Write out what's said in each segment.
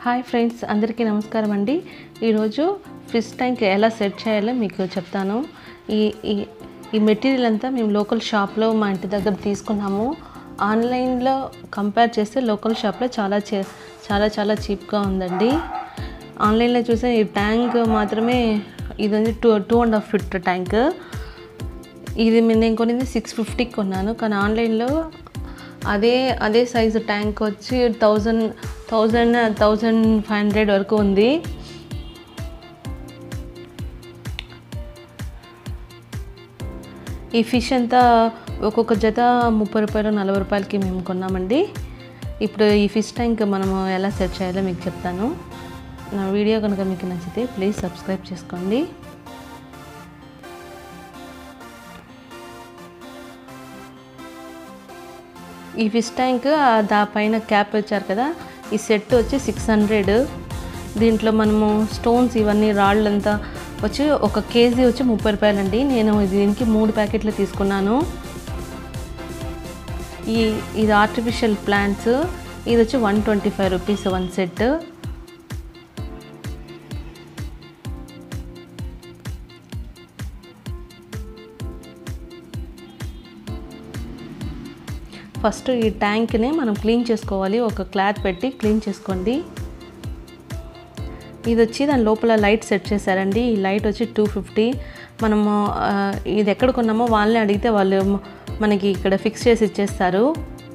hi friends అందరికీ నమస్కారం అండి ఈరోజు ఫిష్ ట్యాంక్ ఎలా సెట్ చేయాలో మీకు చెప్తాను ఈ ఈ ఈ మెటీరియల్ అంతా మేము లోకల్ షాప్లో మా ఇంటి దగ్గర తీసుకున్నాము ఆన్లైన్లో కంపేర్ చేస్తే లోకల్ షాప్లో చాలా చే- చాలా చాలా చీప్గా ఉందండి ఆన్లైన్లో చూసే ఈ ట్యాంక్ మాత్రమే ఇది ఉంది two two and half feet tank ఇది నేను కొనింది సిక్స్ ఫిఫ్టీకి కొన్నాను కానీ ఆన్లైన్లో అదే అదే సైజు ట్యాంక్ వచ్చి thousand thousand thousand five hundred వరకు ఉంది ఈ ఫిష్ అంతా ఒక్కొక్క జత ముప్పై రూపాయలు నలభై రూపాయలకి మేము కొన్నామండి ఇప్పుడు ఈ ఫిష్ ట్యాంక్ మనము ఎలా సెట్ చేయాలో మీకు చెప్తాను నా వీడియో కనుక మీకు నచ్చితే ప్లీజ్ సబ్స్క్రైబ్ చేసుకోండి ఈ ఫిష్ ట్యాంక్ దా పైన క్యాప్ వచ్చారు కదా ఈ సెట్ వచ్చి సిక్స్ హండ్రెడ్ దీంట్లో మనము స్టోన్స్ ఇవన్నీ రాళ్ళంతా వచ్చి ఒక కేజీ వచ్చి ముప్పై రూపాయలండి నేను దీనికి మూడు ప్యాకెట్లు తీసుకున్నాను ఈ ఇది ఆర్టిఫిషియల్ ప్లాంట్స్ ఇది వచ్చి one twenty five rupees one set first ఈ ట్యాంక్ని మనం క్లీన్ చేసుకోవాలి ఒక క్లాత్ పెట్టి క్లీన్ చేసుకోండి ఇది వచ్చి దాని లోపల లైట్ సెట్ చేశారండి ఈ లైట్ వచ్చి టూ ఫిఫ్టీ మనము ఆ, ఇది ఎక్కడ కొన్నామో వాళ్ళని అడిగితే వాళ్ళు మనకి ఇక్కడ ఫిక్స్ చేసి ఇచ్చేస్తారు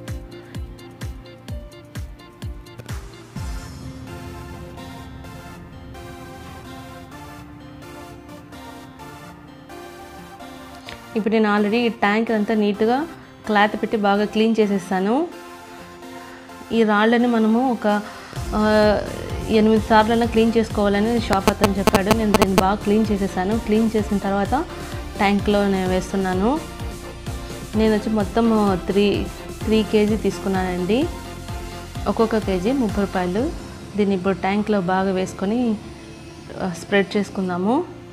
ఇప్పుడు నేను ఆల్రెడీ ఈ ట్యాంక్ అంతా నీట్గా క్లాత్ పెట్టి బాగా క్లీన్ చేసేస్తాను ఈ రాళ్ళని మనము ఒక ఆ, ఎనిమిది సార్లైనా క్లీన్ చేసుకోవాలని షాప్ అతను చెప్పాడు నేను దీన్ని బాగా క్లీన్ చేసేసాను క్లీన్ చేసిన తర్వాత ట్యాంక్లో నేను వేస్తున్నాను నేను వచ్చి మొత్తం త్రీ త్రీ కేజీ తీసుకున్నానండి ఒక్కొక్క కేజీ ముప్పై రూపాయలు దీన్ని ఇప్పుడు ట్యాంక్లో బాగా వేసుకొని ఆ, స్ప్రెడ్ చేసుకుందాము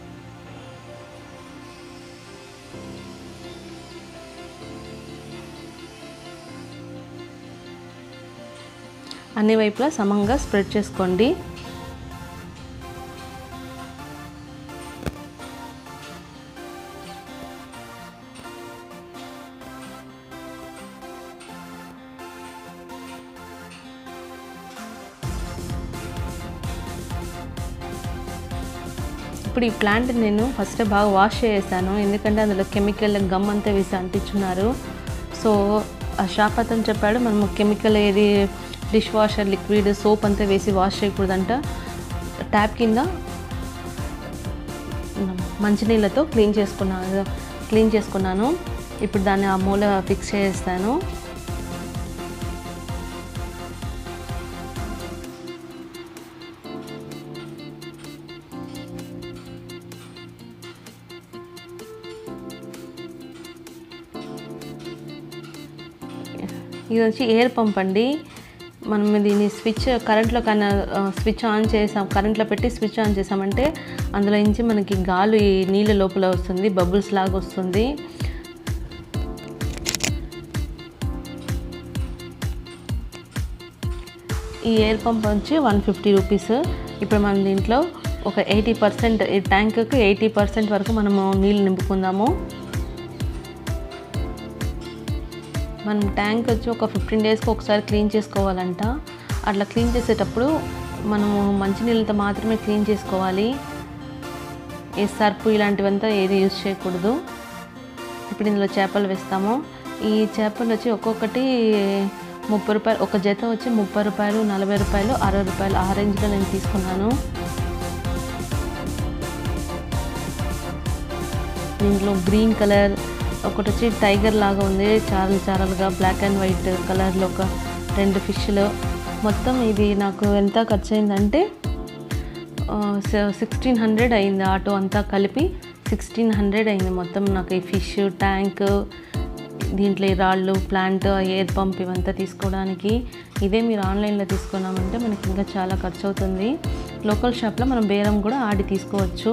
అన్ని వైపులా సమంగా స్ప్రెడ్ చేసుకోండి ఇప్పుడు ఈ ప్లాంట్ నేను ఫస్ట్ బాగా వాష్ చేసాను ఎందుకంటే అందులో కెమికల్ గమ్ అంతా వేసి అంటించున్నారు సో ఆ షాప్ అతను చెప్పాడు మనం కెమికల్ ఏది డిష్ వాషర్ లిక్విడ్ సోప్ అంతా వేసి వాష్ చేయకూడదంట ట్యాప్ కింద మంచినీళ్ళతో క్లీన్ చేసుకున్నాను క్లీన్ చేసుకున్నాను ఇప్పుడు దాన్ని ఆ మూల ఫిక్స్ చేస్తాను ఇది వచ్చి ఎయిర్ పంప్ అండి మనం దీన్ని స్విచ్ కరెంట్లో కన్నా స్విచ్ ఆన్ చేసాం కరెంట్లో పెట్టి స్విచ్ ఆన్ చేసామంటే అందులో నుంచి మనకి గాలి నీళ్ళ లోపల వస్తుంది బబుల్స్ లాగా వస్తుంది ఈ ఎయిర్ పంప్ వచ్చి వన్ ఫిఫ్టీ రూపీస్ ఇప్పుడు మనం దీంట్లో ఒక ఎయిటీ పర్సెంట్ ఈ ట్యాంక్కి ఎయిటీ పర్సెంట్ వరకు మనము నీళ్ళు నింపుకుందాము మనం ట్యాంక్ వచ్చి ఒక ఫిఫ్టీన్ డేస్కి ఒకసారి క్లీన్ చేసుకోవాలంట అట్లా క్లీన్ చేసేటప్పుడు మనము మంచినీళ్ళతో మాత్రమే క్లీన్ చేసుకోవాలి ఏ సర్పు ఇలాంటివంతా ఏది యూజ్ చేయకూడదు ఇప్పుడు ఇందులో చేపలు వేస్తాము ఈ చేపలు వచ్చి ఒక్కొక్కటి ముప్పై రూపాయలు ఒక జత వచ్చి ముప్పై రూపాయలు నలభై రూపాయలు అరవై రూపాయలు ఆ రేంజ్లో నేను తీసుకున్నాను దీంట్లో గ్రీన్ కలర్ ఒకటి వచ్చి టైగర్ లాగా ఉంది చారలు చారలుగా బ్లాక్ అండ్ వైట్ కలర్లో ఒక రెండు ఫిష్లు మొత్తం ఇది నాకు ఎంత ఖర్చు అయిందంటే సిక్స్టీన్ హండ్రెడ్ అయింది ఆటో అంతా కలిపి సిక్స్టీన్ హండ్రెడ్ అయింది మొత్తం నాకు ఈ ఫిష్ ట్యాంక్ దీంట్లో ఈ రాళ్ళు ప్లాంట్ ఎయిర్ పంప్ ఇవంతా తీసుకోవడానికి ఇదే మీరు ఆన్లైన్లో తీసుకున్నామంటే మనకి ఇంకా చాలా ఖర్చు అవుతుంది లోకల్ షాప్లో మనం బేరం కూడా ఆడి తీసుకోవచ్చు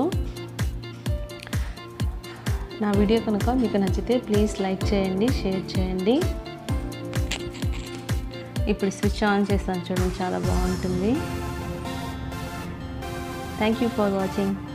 నా వీడియో కనుక మీకు నచ్చితే ప్లీజ్ లైక్ చేయండి షేర్ చేయండి ఇప్పుడు స్విచ్ ఆన్ చేస్తాను చూడండి చాలా బాగుంటుంది థ్యాంక్ యూ ఫర్ వాచింగ్